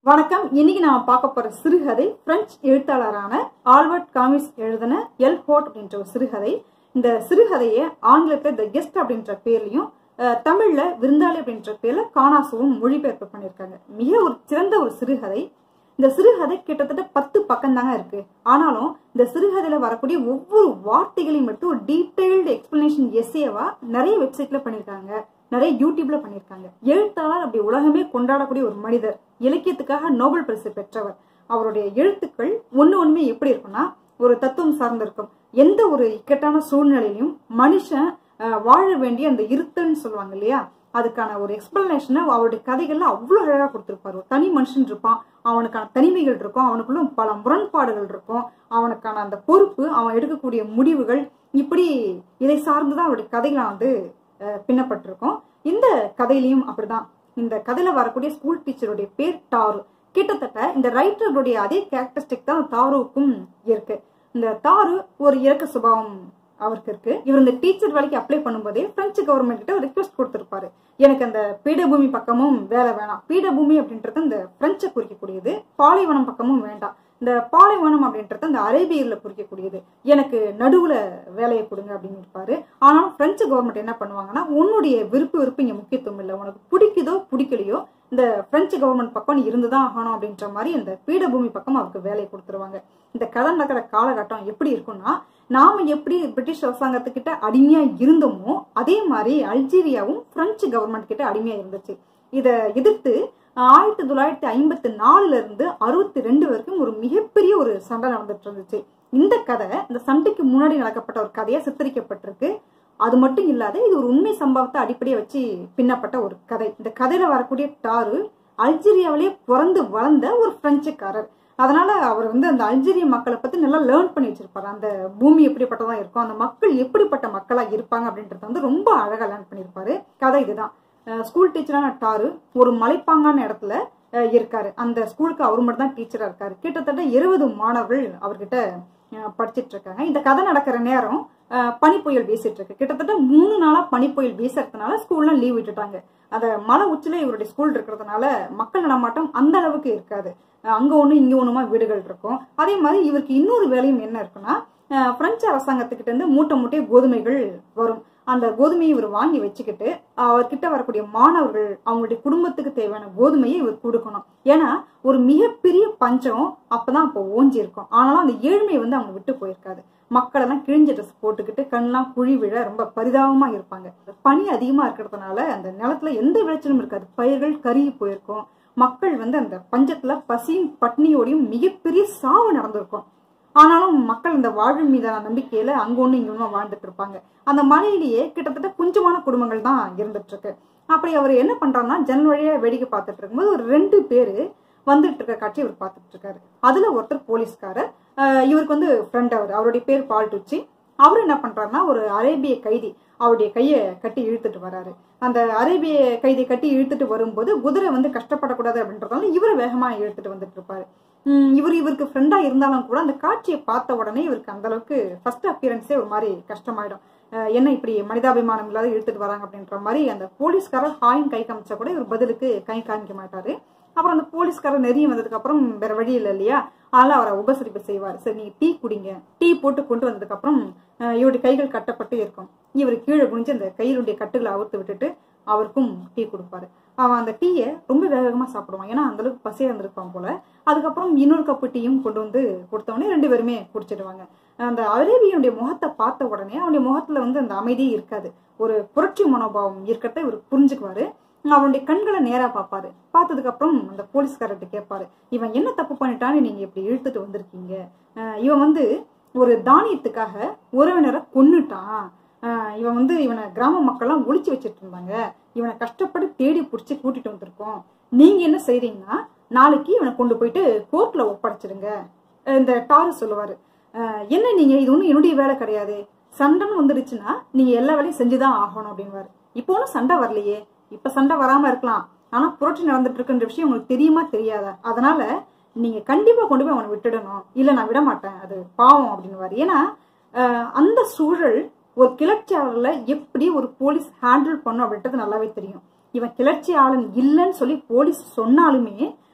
வணக்கம் இன்னைக்கு நாம பார்க்க போற சிறுகதை பிரெஞ்சு எழுத்தாளரான ஆல்பர்ட் காமிஸ் எழுதின எல் ஹோட் அப்படின்ற ஒரு சிறுகதை இந்த சிறுகதையை ஆங்கிலத்துல த கெஸ்ட் அப்படின்ற பேர்லயும் அஹ், தமிழ்ல விருந்தாளி அப்படின்ற பேர்ல காணாசுவும் மொழிபெயர்ப்பு பண்ணியிருக்காங்க மிக ஒரு சிறந்த ஒரு சிறுகதை இந்த சிறுகதை கிட்டத்தட்ட பத்து பக்கம் தாங்க இருக்கு ஆனாலும் இந்த சிறுகதையில வரக்கூடிய ஒவ்வொரு வார்த்தைகளையும் மட்டும் ஒரு டீடைல்டு எக்ஸ்பிளனேஷன் எஸ்ஏவா நிறைய வெப்சைட்ல பண்ணியிருக்காங்க நிறைய யூடியூப்ல பண்ணியிருக்காங்க எழுத்தாளர் அப்படி உலகமே கொண்டாடக்கூடிய ஒரு மனிதர் இலக்கியத்துக்காக நோபல் பரிசு பெற்றவர் அவருடைய எழுத்துக்கள் ஒண்ணு ஒண்ணுமே எப்படி இருக்கும்னா ஒரு தத்துவம் சார்ந்து இருக்கும் எந்த ஒரு இக்கட்டான சூழ்நிலையிலும் மனுஷன் அஹ், வாழ வேண்டிய அந்த இருத்தல்னு சொல்லுவாங்க இல்லையா அதுக்கான ஒரு எக்ஸ்பிளனேஷனை அவருடைய கதைகள்ல அவ்வளவு அழகா கொடுத்திருப்பாரு ஒரு தனி மனுஷன் இருப்பான் அவனுக்கான தனிமைகள் இருக்கும் அவனுக்குள்ள பல முரண்பாடுகள் இருக்கும் அவனுக்கான அந்த பொறுப்பு அவன் எடுக்கக்கூடிய முடிவுகள் இப்படி இதை சார்ந்துதான் அவருடைய கதைகளை வந்து அஹ், பின்னப்பட்டிருக்கும் இந்த கதையிலையும் அப்படிதான் இந்த கதையில வரக்கூடிய ஸ்கூல் டீச்சருடைய பேர் டாரு கிட்டத்தட்ட இந்த ரைட்டருடைய அதே கேரக்டரிஸ்டிக் தான் தாருவுக்கும் இருக்கு இந்த தாரு ஒரு இறக்க சுபாவம் அவருக்கு இருக்கு இவர் இந்த டீச்சர் வேலைக்கு அப்ளை பண்ணும்போதே பிரெஞ்சு கவர்மெண்ட் கிட்ட ஒரு ரிக்வெஸ்ட் கொடுத்திருப்பாரு எனக்கு அந்த பீடபூமி பக்கமும் வேலை வேணாம் பீடபூமி அப்படின்றது இந்த பிரெஞ்சை குறிக்கக்கூடியது பாலைவனம் பக்கமும் வேண்டாம் இந்த பாலைவனம் அப்படின்றது அந்த அரேபியர்ல குறிக்கக்கூடியது எனக்கு நடுவுல வேலையை கொடுங்க அப்படின்னு இருப்பாரு ஆனாலும் பிரெஞ்சு கவர்மெண்ட் என்ன பண்ணுவாங்கன்னா உன்னுடைய விருப்பு விருப்பு இங்க முக்கியத்துவம் இல்லை உனக்கு பிடிக்குதோ பிடிக்கலையோ இந்த பிரெஞ்சு கவர்மெண்ட் பக்கம் நீ இருந்துதான் ஆகணும் அப்படின்ற மாதிரி இந்த பீடபூமி பக்கம் அவருக்கு வேலையை கொடுத்துருவாங்க இந்த கதை நடக்கிற காலகட்டம் எப்படி இருக்கும்னா நாம எப்படி பிரிட்டிஷ் அரசாங்கத்துக்கிட்ட அடிமையா இருந்தோமோ அதே மாதிரி அல்ஜீரியாவும் பிரெஞ்சு கவர்மெண்ட் கிட்ட அடிமையா இருந்துச்சு இதை எதிர்த்து ஆயிரத்தி தொள்ளாயிரத்தி ஐம்பத்தி நாலுல இருந்து அறுபத்தி ரெண்டு வரைக்கும் ஒரு மிகப்பெரிய ஒரு சண்டை நடந்துட்டு இருந்துச்சு இந்த கதை இந்த சண்டைக்கு முன்னாடி நடக்கப்பட்ட ஒரு கதையா சித்தரிக்கப்பட்டிருக்கு அது மட்டும் இல்லாத இது ஒரு உண்மை சம்பவத்தை அடிப்படையா வச்சு பின்னப்பட்ட ஒரு கதை இந்த கதையில வரக்கூடிய டாரு அல்ஜீரியாவிலேயே பிறந்து வளர்ந்த ஒரு பிரெஞ்சுக்காரர் அதனால அவர் வந்து அந்த அல்ஜீரிய மக்களை பத்தி நல்லா லேர்ன் பண்ணி வச்சிருப்பாரு அந்த பூமி எப்படிப்பட்டதா இருக்கும் அந்த மக்கள் எப்படிப்பட்ட மக்களா இருப்பாங்க அப்படின்றத வந்து ரொம்ப அழகா லேர்ன் பண்ணியிருப்பாரு கதை இதுதான் அஹ் ஸ்கூல் டீச்சரான டாரு ஒரு மலைப்பாங்கான இடத்துல அஹ் இருக்காரு அந்த ஸ்கூலுக்கு அவர் மட்டும் தான் டீச்சரா இருக்காரு கிட்டத்தட்ட இருபது மாணவர்கள் அவர்கிட்ட அஹ் படிச்சிட்டு இருக்காங்க இந்த கதை நடக்கிற நேரம் அஹ் பனி புயல் வீசிட்டு இருக்கு கிட்டத்தட்ட மூணு நாளா பனி புயல் வீசுறதுனால ஸ்கூல்ல லீவ் விட்டுட்டாங்க அந்த மலை உச்சில இவருடைய ஸ்கூல் இருக்கிறதுனால மக்கள் நடமாட்டம் அந்த அளவுக்கு இருக்காது அஹ் அங்க ஒண்ணு இங்க ஒண்ணுமா வீடுகள் இருக்கும் அதே மாதிரி இவருக்கு இன்னொரு வேலையும் என்ன இருக்குன்னா அஹ் பிரெஞ்சு அரசாங்கத்துக்கிட்ட இருந்து மூட்டை மூட்டையை கோதுமைகள் வரும் அந்த கோதுமையை இவர் வாங்கி வச்சுக்கிட்டு அவர்கிட்ட வரக்கூடிய மாணவர்கள் அவங்களுடைய குடும்பத்துக்கு தேவையான கோதுமையை இவர் கொடுக்கணும் ஏன்னா ஒரு மிகப்பெரிய பஞ்சம் அப்பதான் அப்போ ஓஞ்சி இருக்கும் ஆனாலும் அந்த ஏழ்மை வந்து அவங்க விட்டு போயிருக்காது மக்கள் எல்லாம் கிழிஞ்ச ட்ரெஸ் போட்டுக்கிட்டு கண்ணெல்லாம் குழி விழ ரொம்ப பரிதாபமா இருப்பாங்க பனி அதிகமா இருக்கிறதுனால அந்த நிலத்துல எந்த விளைச்சலும் இருக்காது பயிர்கள் கருகி போயிருக்கும் மக்கள் வந்து அந்த பஞ்சத்துல பசியும் பட்னியோடையும் மிகப்பெரிய சாவு நடந்திருக்கும் ஆனாலும் மக்கள் இந்த வாழ்வு மீதான நம்பிக்கையில அங்க ஒண்ணு இங்க ஒண்ணு வாழ்ந்துட்டு இருப்பாங்க அந்த மலையிலேயே கிட்டத்தட்ட கொஞ்சமான குடும்பங்கள் தான் இருந்துட்டு இருக்கு அப்படி அவர் என்ன பண்றாருன்னா ஜன்னல் வழியா வேடிக்கை பார்த்துட்டு இருக்கும்போது ஒரு ரெண்டு பேரு வந்துட்டு இருக்க காட்சி இவர் பார்த்துட்டு இருக்காரு அதுல ஒருத்தர் போலீஸ்காரர் அஹ் இவருக்கு வந்து ஃப்ரெண்ட் அவர் அவருடைய பேர் பால் டுச்சி அவர் என்ன பண்றாருன்னா ஒரு அரேபிய கைதி அவருடைய கையை கட்டி இழுத்துட்டு வராரு அந்த அரேபிய கைதி கட்டி இழுத்துட்டு வரும்போது குதிரை வந்து கஷ்டப்படக்கூடாது அப்படின்றதால இவரை வேகமா இழுத்துட்டு வந்துட்டு இருப்பாரு உம் இவர் இவருக்கு ஃப்ரெண்டா இருந்தாலும் கூட அந்த காட்சியை பார்த்த உடனே இவருக்கு அந்த அளவுக்கு ஃபர்ஸ்ட் அப்பியரன்ஸே ஒரு மாதிரி கஷ்டமாயிடும் அஹ் என்ன இப்படி மனிதாபிமானம் இல்லாத இழுத்துட்டு வராங்க அப்படின்ற மாதிரி அந்த போலீஸ்காரர் ஹாயின் கை காமிச்சா கூட இவர் பதிலுக்கு கை காமிக்க மாட்டாரு அப்புறம் அந்த போலீஸ்காரர் நெறிய வந்ததுக்கு அப்புறம் வேற வழி இல்லை இல்லையா அதனால அவரை உபசரிப்பு செய்வார் சரி நீங்க டீ குடிங்க டீ போட்டு கொண்டு வந்ததுக்கு அப்புறம் அஹ், இவருடைய கைகள் கட்டப்பட்டு இருக்கும் இவர் கீழே குனிஞ்சு அந்த கையிலுடைய கட்டுகளை அவுத்து விட்டுட்டு அவருக்கும் டீ கொடுப்பாரு அவன் அந்த டீயை ரொம்ப வேக வேகமா சாப்பிடுவான் ஏன்னா அந்த அளவுக்கு பசியா இருந்திருப்பான் போல அதுக்கப்புறம் இன்னொரு கப்பு டீயும் கொண்டு வந்து கொடுத்தவொடனே ரெண்டு பேருமே குடிச்சிடுவாங்க அந்த அரேபியனுடைய முகத்தை பார்த்த உடனே அவனுடைய முகத்துல வந்து அந்த அமைதியே இருக்காது ஒரு புரட்சி மனோபாவம் இருக்கிறத இவர் புரிஞ்சுக்குவாரு அவனுடைய கண்களை நேரா பார்ப்பாரு பார்த்ததுக்கு அப்புறம் அந்த போலீஸ்காரர்கிட்ட கேட்பாரு இவன் என்ன தப்பு பண்ணிட்டான்னு நீங்க இப்படி இழுத்துட்டு வந்திருக்கீங்க அஹ் இவன் வந்து ஒரு தானியத்துக்காக உறவினரை கொன்னுட்டான் அஹ் இவன் வந்து இவனை கிராம மக்கள்லாம் ஒளிச்சு வச்சிட்டு இருந்தாங்க இவனை கஷ்டப்பட்டு தேடி பிடிச்சி கூட்டிட்டு வந்திருக்கோம் நீங்க என்ன செய்றீங்கன்னா நாளைக்கு இவனை கொண்டு போயிட்டு கோர்ட்ல ஒப்படைச்சிடுங்க அஹ் இந்த டாரு சொல்லுவாரு அஹ் என்ன நீங்க இது ஒன்றும் என்னுடைய வேலை கிடையாது சண்டைன்னு வந்துடுச்சுன்னா நீங்க எல்லா வேலையும் செஞ்சுதான் ஆகணும் அப்படின்வாரு இப்போ ஒன்றும் சண்டை வரலையே இப்ப சண்டை வராம இருக்கலாம் ஆனா புரட்சி நடந்துட்டு இருக்குன்ற விஷயம் உங்களுக்கு தெரியுமா தெரியாதா அதனால நீங்க கண்டிப்பா கொண்டு போய் அவனை விட்டுடணும் இல்ல நான் விட மாட்டேன் அது பாவம் அப்படின்னு ஏன்னா அஹ், அந்த சூழல் ஒரு கிளர்ச்சியாளர்ல எப்படி ஒரு போலீஸ் ஹேண்டில் பண்ணும் அப்படின்றது நல்லாவே தெரியும் இவன் கிளர்ச்சியாளன் இல்லைன்னு சொல்லி போலீஸ் சொன்னாலுமே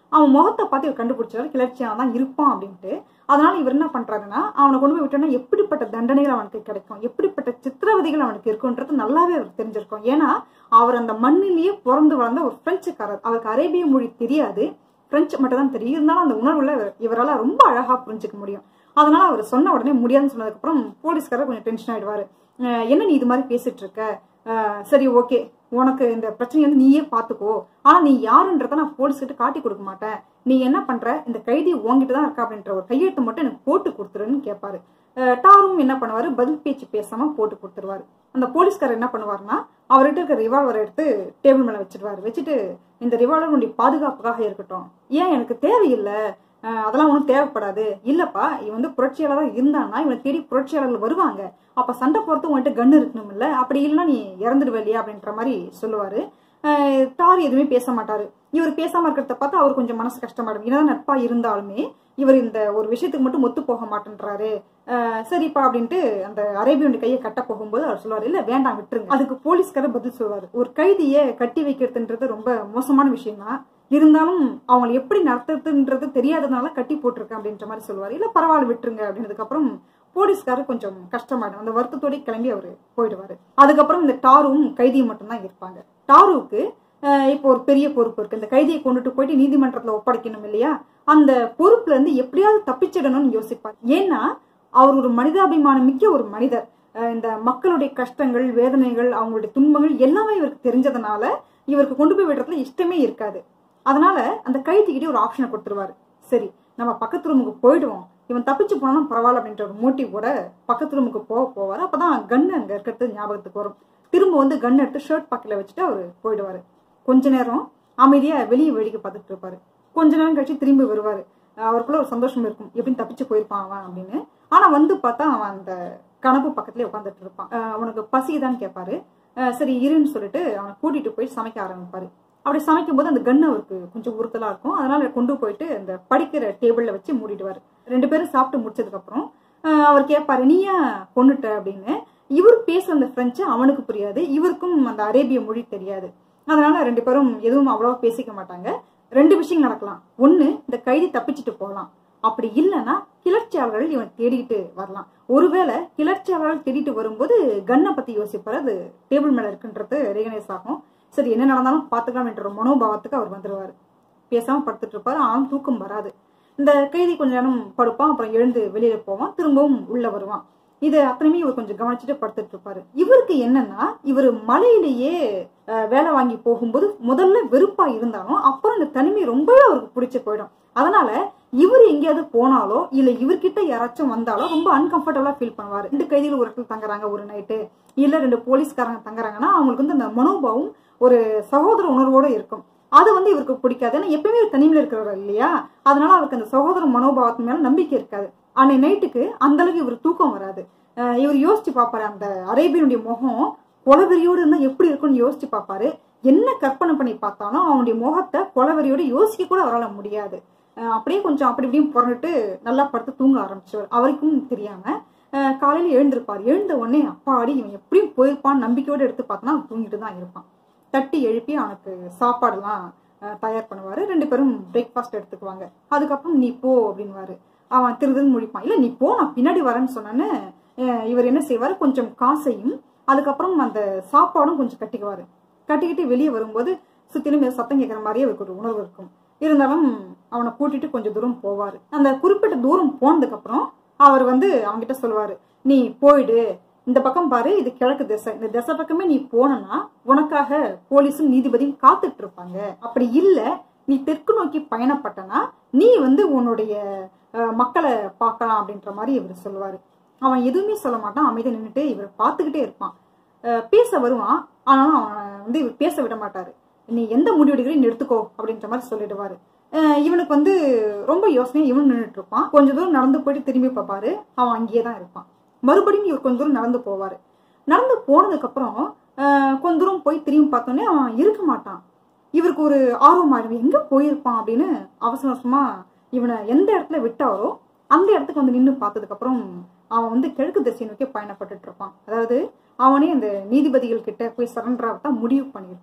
அவன் முகத்தை பார்த்து இவர் கண்டுபிடிச்சாரு கிளர்ச்சியாக தான் இருப்பான் அப்படின்ட்டு அதனால இவர் என்ன பண்றாருன்னா அவனை கொண்டு போய் விட்டோன்னா எப்படிப்பட்ட தண்டனைகள் அவனுக்கு கிடைக்கும் எப்படிப்பட்ட சித்திரவதைகள் அவனுக்கு இருக்குன்றது நல்லாவே அவருக்கு தெரிஞ்சிருக்கும் ஏன்னா அவர் அந்த மண்ணிலேயே பிறந்து வளர்ந்த ஒரு பிரெஞ்சுக்காரர் அவருக்கு அரேபிய மொழி தெரியாது பிரெஞ்சு மட்டும் தான் தெரியும் இருந்தாலும் அந்த உணர்வுல இவரால் ரொம்ப அழகா புரிஞ்சுக்க முடியும் அதனால அவர் சொன்ன உடனே முடியாதுன்னு சொன்னதுக்கப்புறம் போலீஸ்காரர் கொஞ்சம் டென்ஷன் ஆயிடுவாரு அஹ் என்ன நீ இது மாதிரி பேசிட்டு இருக்க அஹ் சரி ஓகே உனக்கு இந்த பிரச்சனையை வந்து நீயே பாத்துக்கோ ஆனா நீ யாருன்றத நான் போலீஸ் கிட்ட காட்டி கொடுக்க மாட்டேன் நீ என்ன பண்ற இந்த கைதி உங்ககிட்ட தான் இருக்கா அப்படின்ற ஒரு கையெழுத்து மட்டும் எனக்கு போட்டு கொடுத்துருன்னு கேட்பாரு அஹ் டாரும் என்ன பண்ணுவாரு பதில் பேச்சு பேசாம போட்டு கொடுத்துருவாரு அந்த போலீஸ்காரர் என்ன பண்ணுவாருன்னா அவர்கிட்ட இருக்க ரிவால்வரை எடுத்து டேபிள் மேல வச்சிருவாரு வச்சுட்டு இந்த ரிவால்வர் உன்னுடைய பாதுகாப்புக்காக இருக்கட்டும் ஏன் எனக்கு தேவையில்லை அஹ் அதெல்லாம் ஒன்றும் தேவைப்படாது இல்லப்பா இவன் வந்து புரட்சியாளராக இருந்தான்னா இவனை தேடி புரட்சியாளர்கள் வருவாங்க அப்ப சண்டை போறது உன்கிட்ட கன் இருக்கணும் இல்ல அப்படி இல்லைன்னா நீ இறந்துடுவே இல்லையா அப்படின்ற மாதிரி சொல்லுவாரு அஹ் டார் எதுவுமே பேச மாட்டாரு இவர் பேசாம இருக்கிறத பார்த்து அவர் கொஞ்சம் மனசு கஷ்டமாடும் என்னதான் நட்பா இருந்தாலுமே இவர் இந்த ஒரு விஷயத்துக்கு மட்டும் ஒத்து போக மாட்டேன்றாரு அஹ் சரிப்பா அப்படின்ட்டு அந்த அரேபியனுடைய கையை கட்ட போகும்போது அவர் சொல்லுவாரு இல்ல வேண்டாம் விட்டுருங்க அதுக்கு போலீஸ்காரர் பதில் சொல்லுவாரு ஒரு கைதியை கட்டி வைக்கிறதுன்றது ரொம்ப மோசமான விஷயம் தான் இருந்தாலும் அவங்களை எப்படி நடத்துறதுன்றது தெரியாததுனால கட்டி போட்டிருக்கேன் அப்படின்ற மாதிரி சொல்லுவாரு இல்ல பரவாயில்ல விட்டுருங்க அப்படின்னதுக்கு அப்புறம் போலீஸ்காரர் கொஞ்சம் கஷ்டமாயிடும் அந்த வருத்தத்தோட கிளம்பி அவரு போயிடுவாரு அதுக்கப்புறம் இந்த டாரும் கைதியும் மட்டும்தான் இருப்பாங்க டாருவுக்கு அஹ், இப்போ ஒரு பெரிய பொறுப்பு இருக்கு இந்த கைதியை கொண்டுட்டு போயிட்டு நீதிமன்றத்துல ஒப்படைக்கணும் இல்லையா அந்த பொறுப்புல இருந்து எப்படியாவது தப்பிச்சிடணும்னு யோசிப்பார் ஏன்னா அவர் ஒரு மனிதாபிமானம் மிக்க ஒரு மனிதர் அஹ், இந்த மக்களுடைய கஷ்டங்கள் வேதனைகள் அவங்களுடைய துன்பங்கள் எல்லாமே இவருக்கு தெரிஞ்சதுனால இவருக்கு கொண்டு போய் விடுறதுல இஷ்டமே இருக்காது அதனால அந்த கைதிக்கிட்டே ஒரு ஆப்ஷனை கொடுத்துருவாரு சரி நம்ம பக்கத்து ரூமுக்கு போயிடுவோம் இவன் தப்பிச்சு போனாலும் பரவாயில்ல அப்படின்ற ஒரு மோட்டிவோட பக்கத்து ரூமுக்கு போக போவாரு அப்பதான் கன் அங்க இருக்கிறது ஞாபகத்துக்கு வரும் திரும்ப வந்து கன் எடுத்து ஷர்ட் பாக்கெட்ல வச்சுட்டு அவர் போயிடுவாரு கொஞ்ச நேரம் அமைதியா வெளியே வேடிக்கை பார்த்துட்டு இருப்பாரு கொஞ்ச நேரம் கழிச்சு திரும்பி வருவாரு அவருக்குள்ள ஒரு சந்தோஷம் இருக்கும் எப்படின்னு தப்பிச்சு போயிருப்பான் அவன் அப்படின்னு ஆனா வந்து பார்த்தா அவன் அந்த கணப்பு பக்கத்துலயே உட்காந்துட்டு இருப்பான் அஹ் அவனுக்கு பசிதான்னு கேட்பாரு அஹ் சரி இருன்னு சொல்லிட்டு அவனை கூட்டிட்டு போய் சமைக்க ஆரம்பிப்பாரு அப்படி சமைக்கும் போது அந்த கன் அவருக்கு கொஞ்சம் உறுத்தலா இருக்கும் அதனால கொண்டு போயிட்டு அந்த படிக்கிற டேபிள்ல வச்சு மூடிடுவாரு ரெண்டு பேரும் சாப்பிட்டு முடிச்சதுக்கு அப்புறம் அஹ் அவர் கேட்பாரு நீ ஏன் கொண்டுட்ட அப்படின்னு இவர் பேசுற அந்த பிரெஞ்சு அவனுக்கு புரியாது இவருக்கும் அந்த அரேபிய மொழி தெரியாது அதனால ரெண்டு பேரும் எதுவும் அவ்வளவா பேசிக்க மாட்டாங்க ரெண்டு விஷயம் நடக்கலாம் ஒண்ணு இந்த கைதி தப்பிச்சுட்டு போகலாம் அப்படி இல்லைன்னா கிளர்ச்சியாளர்கள் இவன் தேடிட்டு வரலாம் ஒருவேளை கிளர்ச்சியாளர்கள் தேடிட்டு வரும்போது கன்னை பத்தி யோசிப்பாரு அது டேபிள் மேல இருக்குன்றது ரெகனைஸ் ஆகும் சரி என்ன நடந்தாலும் பாத்துக்கலாம் என்ற ஒரு மனோபாவத்துக்கு அவர் வந்துருவாரு பேசாம படுத்துட்டு இருப்பாரு ஆனாலும் தூக்கம் வராது இந்த கைதி கொஞ்ச நேரம் படுப்பான் அப்புறம் எழுந்து வெளியில போவான் திரும்பவும் உள்ள வருவான் இது அத்தனையுமே இவர் கொஞ்சம் கவனிச்சுட்டு படுத்துட்டு இருப்பாரு இவருக்கு என்னன்னா இவர் மலையிலேயே அஹ், வேலை வாங்கி போகும்போது முதல்ல வெறுப்பா இருந்தாலும் அப்புறம் இந்த தனிமை ரொம்பவே அவருக்கு பிடிச்சு போயிடும் அதனால இவர் எங்கேயாவது போனாலோ இல்ல இவர்கிட்ட யாராச்சும் வந்தாலோ ரொம்ப அன்கம்ஃபர்டபுளா ஃபீல் பண்ணுவாரு ரெண்டு கைதிகள் ஒரு இடத்துல தங்குறாங்க ஒரு நைட்டு இல்ல ரெண்டு போலீஸ்காரங்க தங்குறாங்கன்னா அவங்களுக்கு வந்து அந்த மனோபாவம் ஒரு சகோதர உணர்வோட இருக்கும் அது வந்து இவருக்கு பிடிக்காது ஏன்னா எப்பயுமே இவர் தனிமையில இருக்கிறவர் இல்லையா அதனால அவருக்கு அந்த சகோதர மனோபாவத்து மேல நம்பிக்கை இருக்காது அன்னை நைட்டுக்கு அந்த அளவுக்கு இவர் தூக்கம் வராது அஹ் இவர் யோசிச்சு பார்ப்பாரு அந்த அரேபியனுடைய முகம் கொலவெறியோடு இருந்தா எப்படி இருக்கும்னு யோசிச்சு பார்ப்பாரு என்ன கற்பனை பண்ணி பார்த்தாலும் அவனுடைய முகத்தை கொலவெறியோடு யோசிக்க கூட அவரால் முடியாது அஹ் அப்படியே கொஞ்சம் அப்படி இப்படியும் புறந்துட்டு நல்லா படுத்து தூங்க ஆரம்பிச்சவர் அவருக்கும் தெரியாம அஹ் காலையில எழுந்திருப்பார் எழுந்த உடனே அப்பாடி இவன் எப்படியும் போயிருப்பான்னு நம்பிக்கையோடு எடுத்து பார்த்தனா அவன் தூங்கிட்டு தான் இருப்பான் தட்டி எழுப்பி அவனுக்கு சாப்பாடுலாம் அஹ், தயார் பண்ணுவாரு ரெண்டு பேரும் பிரேக்ஃபாஸ்ட் எடுத்துக்குவாங்க அதுக்கப்புறம் நீ போ அப்படின்வாரு அவன் திருதுன்னு முடிப்பான் இல்ல நீ போ நான் பின்னாடி வரேன்னு சொன்னேன்னு அஹ், இவர் என்ன செய்வாரு கொஞ்சம் காசையும் அதுக்கப்புறம் அந்த சாப்பாடும் கொஞ்சம் கட்டிக்குவாரு கட்டிக்கிட்டு வெளியே வரும்போது சுத்திலும் ஏதோ சத்தம் கேட்குற மாதிரியே அவருக்கு ஒரு உணர்வு இருக்கும் இருந்தாலும் அவனை கூட்டிட்டு கொஞ்சம் தூரம் போவாரு அந்த குறிப்பிட்ட தூரம் போனதுக்கு அப்புறம் அவர் வந்து அவன்கிட்ட சொல்லுவாரு நீ போயிடு இந்த பக்கம் பாரு இது கிழக்கு திசை இந்த திசை பக்கமே நீ போனனா உனக்காக போலீஸும் நீதிபதியும் காத்துட்டு இருப்பாங்க அப்படி இல்ல நீ தெற்கு நோக்கி பயணப்பட்டனா நீ வந்து உன்னுடைய அஹ், மக்களை பார்க்கலாம் அப்படின்ற மாதிரி இவர் சொல்லுவாரு அவன் எதுவுமே சொல்ல மாட்டான் அமைதியா நின்னுட்டு இவர் பார்த்துக்கிட்டே இருப்பான் அஹ், பேச வருவான் ஆனாலும் அவன் வந்து இவர் பேச விட மாட்டாரு நீ எந்த முடிவு எடுக்கிறீ நீ எடுத்துக்கோ அப்படின்ற மாதிரி சொல்லிடுவாரு அஹ், இவனுக்கு வந்து ரொம்ப யோசனையா இவன் நின்றுட்டு இருப்பான் கொஞ்ச தூரம் நடந்து போயிட்டு திரும்பி பார்ப்பாரு அவன் அங்கேயே தான் இருப்பான் மறுபடியும் இவர் கொஞ்ச தூரம் நடந்து போவாரு நடந்து போனதுக்கு அப்புறம் அஹ், கொஞ்ச தூரம் போய் திரும்பி பார்த்தோன்னே அவன் இருக்க மாட்டான் இவருக்கு ஒரு ஆர்வம் ஆயிடும் எங்க போயிருப்பான் அப்படின்னு அவசர அவசரமா இவனை எந்த இடத்துல விட்டாரோ அந்த இடத்துக்கு வந்து நின்று பார்த்ததுக்கு அப்புறம் அவன் வந்து கிழக்கு திசை நோக்கி பயணப்பட்டுட்டு இருப்பான் அதாவது அவனே அந்த நீதிபதிகள் கிட்ட போய் சரண்டராக தான் முடிவு பண்ணியிருப்பான்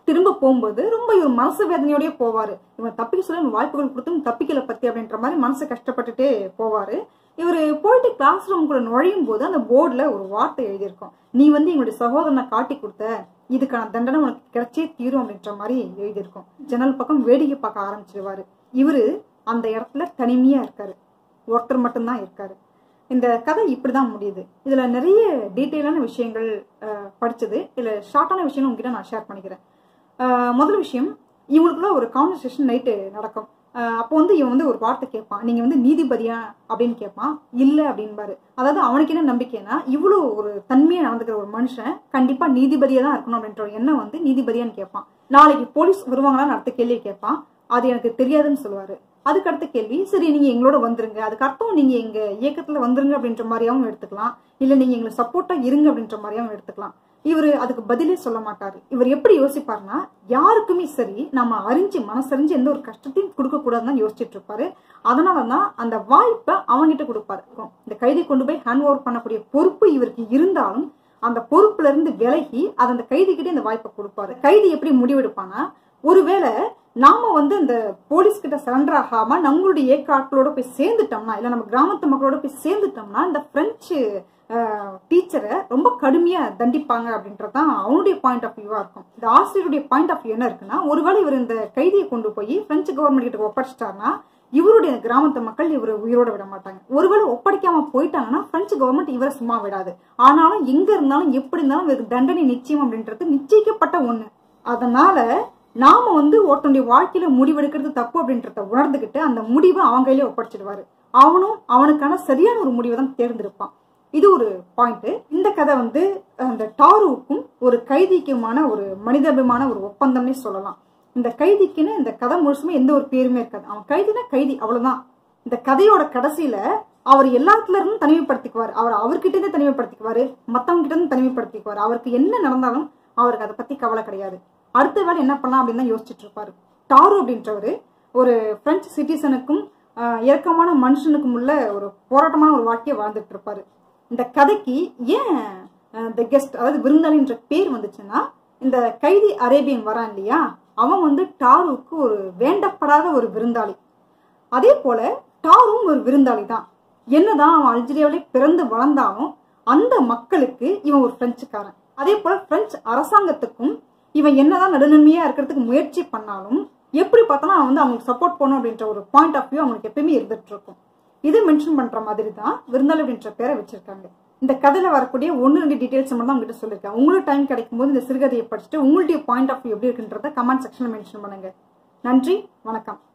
திரும்ப போகும்போது ரொம்ப இவர் மனசு வேதனையோடய போவாரு இவன் தப்பிக்க சொல்லி வாய்ப்புகள் கொடுத்தும் தப்பிக்கல பத்தி அப்படின்ற மாதிரி மனசு கஷ்டப்பட்டுட்டே போவாரு இவர் போயிட்டு கிளாஸ் ரூம்குள்ள நுழையும் போது அந்த போர்டில் ஒரு வார்த்தை எழுதியிருக்கும் நீ வந்து எங்களுடைய சகோதரனை காட்டி கொடுத்த இதுக்கான தண்டனை உனக்கு கிடைச்சே தீரும் அப்படின்ற மாதிரி எழுதியிருக்கும் ஜன்னல் பக்கம் வேடிக்கை பார்க்க ஆரம்பிச்சிருவாரு இவரு அந்த இடத்துல தனிமையா இருக்காரு ஒருத்தர் மட்டும்தான் இருக்காரு இந்த கதை இப்படிதான் முடியுது இதுல நிறைய டீட்டெயிலான விஷயங்கள் அஹ், படிச்சது இதுல ஷார்ட்டான விஷயம் உங்ககிட்ட நான் ஷேர் பண்ணிக்கிறேன் அஹ், முதல் விஷயம் இவங்களுக்குள்ள ஒரு கான்வர்சேஷன் நைட்டு நடக்கும் அஹ், அப்போ வந்து இவன் வந்து ஒரு வார்த்தை கேட்பான் நீங்க வந்து நீதிபதியா அப்படின்னு கேட்பான் இல்ல அப்படின்பாரு அதாவது அவனுக்கு என்ன நம்பிக்கைன்னா இவ்வளோ ஒரு தன்மையா நடந்துக்கிற ஒரு மனுஷன் கண்டிப்பா நீதிபதியா தான் இருக்கணும் அப்படின்ற ஒரு எண்ணம் வந்து நீதிபதியான்னு கேட்பான் நாளைக்கு போலீஸ் வருவாங்களான்னு அடுத்த கேள்வி கேட்பான் அது எனக்கு தெரியாதுன்னு சொல்லுவாரு அதுக்கு அடுத்த கேள்வி சரி நீங்க எங்களோட வந்துருங்க அதுக்கு அர்த்தம் நீங்க எங்க இயக்கத்துல வந்துருங்க அப்படின்ற மாதிரியாவும் எடுத்துக்கலாம் இல்ல நீங்க எங்களுக்கு சப்போர்ட்டா இருங்க அப்படின்ற மாதிரியாவும் எடுத்துக்கலாம் இவர் அதுக்கு பதிலே சொல்ல மாட்டாரு இவர் எப்படி யோசிப்பாருன்னா யாருக்குமே சரி நம்ம அறிஞ்சு மனசறிஞ்சு எந்த ஒரு கஷ்டத்தையும் கொடுக்க கூடாதுன்னு யோசிச்சுட்டு இருப்பாரு அதனாலதான் அந்த வாய்ப்பை அவங்கிட்ட கொடுப்பாரு இந்த கைதி கொண்டு போய் ஹேண்ட் ஓவர் பண்ணக்கூடிய பொறுப்பு இவருக்கு இருந்தாலும் அந்த பொறுப்புல இருந்து விலகி அது அந்த கைதிக்கிட்டே அந்த வாய்ப்பை கொடுப்பாரு கைதி எப்படி முடிவெடுப்பானா ஒருவேளை நாம வந்து இந்த போலீஸ் கிட்ட சரண்டர் ஆகாம நம்மளுடைய ஏக்காட்களோட போய் சேர்ந்துட்டோம்னா இல்ல நம்ம கிராமத்து மக்களோட போய் சேர்ந்துட்டோம்னா இந்த பிரெஞ்சு டீச்சரை ரொம்ப கடுமையா தண்டிப்பாங்க அப்படின்றதுதான் அவனுடைய பாயிண்ட் ஆஃப் வியூவா இருக்கும் இந்த ஆசிரியருடைய பாயிண்ட் ஆஃப் வியூ என்ன இருக்குன்னா ஒருவேளை இவர் இந்த கைதியை கொண்டு போய் பிரெஞ்சு கவர்மெண்ட் கிட்ட ஒப்படைச்சிட்டாருன்னா இவருடைய கிராமத்து மக்கள் இவரை உயிரோட விட மாட்டாங்க ஒருவேளை ஒப்படைக்காம போயிட்டாங்கன்னா பிரெஞ்சு கவர்மெண்ட் இவரை சும்மா விடாது ஆனாலும் எங்க இருந்தாலும் எப்படி இருந்தாலும் இவருக்கு தண்டனை நிச்சயம் அப்படின்றது நிச்சயிக்கப்பட்ட ஒண்ணு அதனால நாம வந்து ஒருத்தனுடைய வாழ்க்கையில முடிவெடுக்கிறது தப்பு அப்படின்றத உணர்ந்துகிட்டு அந்த முடிவை அவன் கையிலே ஒப்படைச்சிடுவாரு அவனும் அவனுக்கான சரியான ஒரு முடிவை தான் தேர்ந்தெடுப்பான் இது ஒரு பாயிண்ட் இந்த கதை வந்து அந்த டாருவுக்கும் ஒரு கைதிக்குமான ஒரு மனிதாபிமான ஒரு ஒப்பந்தம்னே சொல்லலாம் இந்த கைதிக்குன்னு இந்த கதை முழுசுமே எந்த ஒரு பேருமே இருக்காது அவன் கைதினா கைதி அவ்வளவுதான் இந்த கதையோட கடைசியில அவர் எல்லாத்துல இருந்தும் தனிமைப்படுத்திக்குவார் அவர் அவர்கிட்ட இருந்து தனிமைப்படுத்திக்குவாரு மத்தவங்க கிட்ட இருந்து தனிமைப்படுத்திக்குவார் அவருக்கு என்ன நடந்தாலும் அவருக்கு அதை பத்தி கவலை கிடையாது அடுத்த வேலை என்ன பண்ணலாம் அப்படின்னு தான் யோசிச்சுட்டு இருப்பாரு டாரு அப்படின்றவரு ஒரு பிரெஞ்சு சிட்டிசனுக்கும் ஆஹ், இறக்கமான மனுஷனுக்கும் உள்ள ஒரு போராட்டமான ஒரு வாழ்க்கையை வாழ்ந்துட்டு இருப்பாரு இந்த கதைக்கு ஏன் த கெஸ்ட் அதாவது விருந்தாளின்ற பேர் வந்துச்சுன்னா இந்த கைதி அரேபியன் வரான் இல்லையா அவன் வந்து டாருவுக்கு ஒரு வேண்டப்படாத ஒரு விருந்தாளி அதே போல டாரும் ஒரு விருந்தாளி தான் என்னதான் அவன் அல்ஜீரியாவிலே பிறந்து வளர்ந்தாலும் அந்த மக்களுக்கு இவன் ஒரு பிரெஞ்சுக்காரன் அதே போல பிரெஞ்சு அரசாங்கத்துக்கும் இவன் என்னதான் நடுநிலைமையா இருக்கிறதுக்கு முயற்சி பண்ணாலும் எப்படி பார்த்தாலும் அவன் வந்து அவங்களுக்கு சப்போர்ட் பண்ணும் அப்படின்ற ஒரு பாயிண்ட் ஆஃப் வியூ அவங்களுக்கு எப்பயுமே இருந்துட்டு இருக்கும் இது மென்ஷன் பண்ற மாதிரி தான் விருந்தாளி அப்படின்ற பேரை வச்சிருக்காங்க இந்த கதையில வரக்கூடிய ஒன்று ரெண்டு டீடைல்ஸ் மட்டும் தான் உங்ககிட்ட சொல்லியிருக்கேன் உங்களுக்கு டைம் கிடைக்கும் போது இந்த சிறுகதையை படிச்சுட்டு உங்களுடைய பாயிண்ட் ஆஃப் வியூ எப்படி இருக்குன்றத கமெண்ட் செக்ஷன்ல மென்ஷன் பண்ணுங்க நன்றி வணக்கம்